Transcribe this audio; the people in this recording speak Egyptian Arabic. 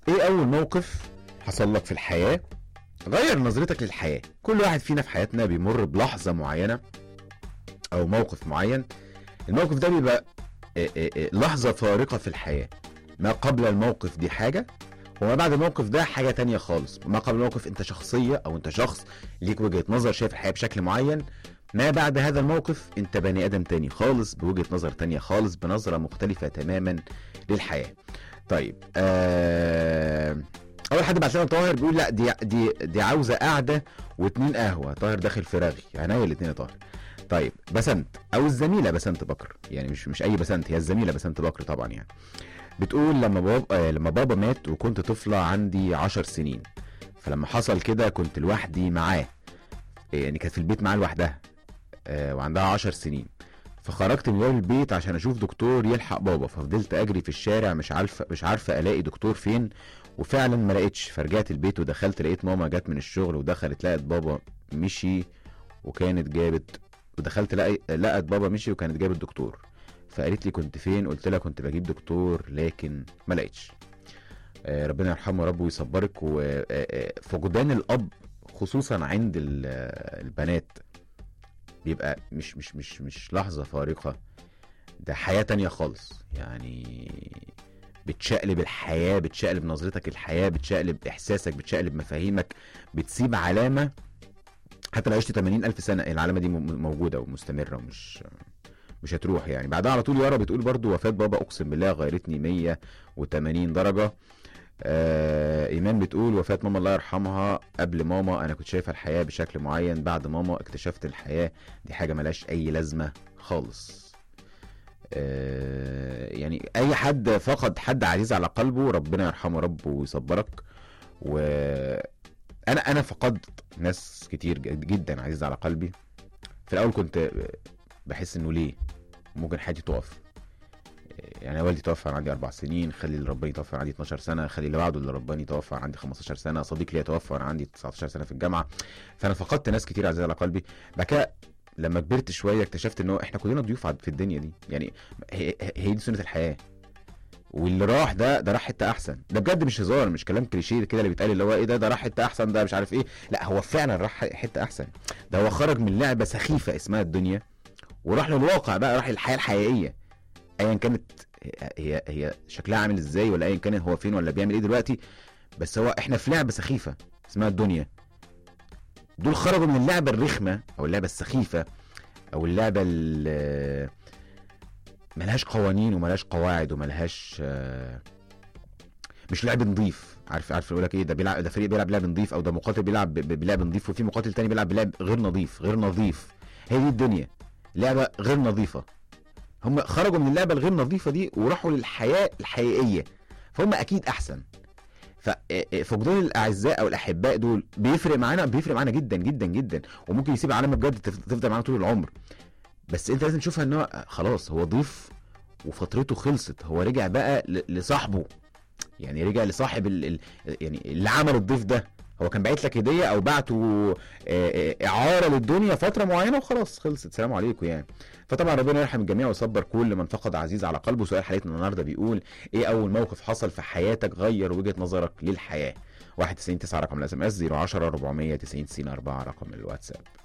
ايه اول موقف حصل لك في الحياه غير نظرتك للحياه كل واحد فينا في حياتنا بيمر بلحظه معينه او موقف معين الموقف ده بيبقى آه، آه، آه، لحظه فارقه في الحياه ما قبل الموقف دي حاجه وما بعد الموقف ده حاجه تانية خالص ما قبل الموقف انت شخصيه او انت شخص ليك وجهه نظر شايف الحياه بشكل معين ما بعد هذا الموقف انت بني ادم تاني خالص بوجهه نظر تانية خالص بنظره مختلفه تماما للحياه طيب آه اول حد بعت لنا طاهر بيقول لا دي دي دي عاوزه قعده واتنين قهوه طاهر داخل في رغي عينيا الاتنين يا طاهر طيب بسنت او الزميله بسنت بكر يعني مش مش اي بسنت هي الزميله بسنت بكر طبعا يعني بتقول لما بابا آه، لما بابا مات وكنت طفله عندي عشر سنين فلما حصل كده كنت لوحدي معاه يعني كانت في البيت معاه لوحدها آه، وعندها عشر سنين فخرجت من باب البيت عشان اشوف دكتور يلحق بابا ففضلت اجري في الشارع مش عارفه مش عارفه الاقي دكتور فين وفعلا ما لقيتش فرجعت البيت ودخلت لقيت ماما جت من الشغل ودخلت لقت بابا مشي وكانت جابت ودخلت لقي لقت بابا مشي وكانت جابت دكتور فقالت لي كنت فين قلت لها كنت بجيب دكتور لكن ما لقيتش آه، ربنا يرحمه يا رب ويصبرك وفقدان الاب خصوصا عند ال- آه، البنات بيبقى مش مش مش مش لحظه فارقه ده حياه تانية خالص يعني بتشقلب الحياه بتشقلب نظرتك للحياه بتشقلب احساسك بتشقلب مفاهيمك بتسيب علامه حتى لو عشت 80 الف سنه العلامه دي م- موجوده ومستمره ومش مش هتروح يعني بعدها على طول يارا بتقول برضو وفاه بابا اقسم بالله غيرتني 180 درجه آه ايمان بتقول وفاه ماما الله يرحمها قبل ماما انا كنت شايفه الحياه بشكل معين بعد ماما اكتشفت الحياه دي حاجه ملهاش اي لازمه خالص آه يعني اي حد فقد حد عزيز على قلبه ربنا يرحمه رب ويصبرك و انا انا فقدت ناس كتير جد- جدا عزيزه على قلبي في الاول كنت بحس انه ليه ممكن حياتي تقف يعني أنا والدي توفى وانا عندي اربع سنين خلي اللي رباني توفى وانا عندي 12 سنه خلي اللي بعده اللي رباني توفى وانا عندي 15 سنه صديق ليا توفى وانا عندي 19 سنه في الجامعه فانا فقدت ناس كتير عزيزه على قلبي بعد كده لما كبرت شويه اكتشفت انه احنا كلنا ضيوف عد- في الدنيا دي يعني هي, هي دي سنه الحياه واللي راح ده ده راح حته احسن ده بجد مش هزار مش كلام كليشيه كده اللي بيتقال اللي هو ايه ده ده راح حته احسن ده مش عارف ايه لا هو فعلا راح حته احسن ده هو خرج من لعبه سخيفه اسمها الدنيا وراح للواقع بقى راح للحياه الحقيقيه ايا كانت هي هي شكلها عامل ازاي ولا ايا كان هو فين ولا بيعمل ايه دلوقتي بس هو احنا في لعبه سخيفه اسمها الدنيا دول خرجوا من اللعبه الرخمه او اللعبه السخيفه او اللعبه اللي ملهاش قوانين وملهاش قواعد وملهاش آه، مش لعب نظيف عارف عارف يقول لك ايه ده بيلعب ده فريق بيلعب لعب نظيف او ده مقاتل بيلعب ب- ب- بلعب نظيف وفي مقاتل تاني بيلعب بلعب غير نظيف غير نظيف هي دي الدنيا لعبه غير نظيفه هم خرجوا من اللعبه الغير نظيفه دي وراحوا للحياه الحقيقيه فهم اكيد احسن ففقدان الاعزاء او الاحباء دول بيفرق معانا بيفرق معانا جدا جدا جدا وممكن يسيب علامه بجد تف- تفضل معانا طول العمر بس انت لازم تشوفها ان هو خلاص هو ضيف وفترته خلصت هو رجع بقى ل- لصاحبه يعني رجع لصاحب ال... ال... يعني اللي عمل الضيف ده هو كان باعت لك هديه او بعته آه، آه، اعاره للدنيا فتره معينه وخلاص خلصت سلام عليكم يعني فطبعا ربنا يرحم الجميع ويصبر كل من فقد عزيز على قلبه سؤال حلقتنا النهارده بيقول ايه اول موقف حصل في حياتك غير وجهه نظرك للحياه 91 9 رقم الاس ام اس 010 490 94 رقم الواتساب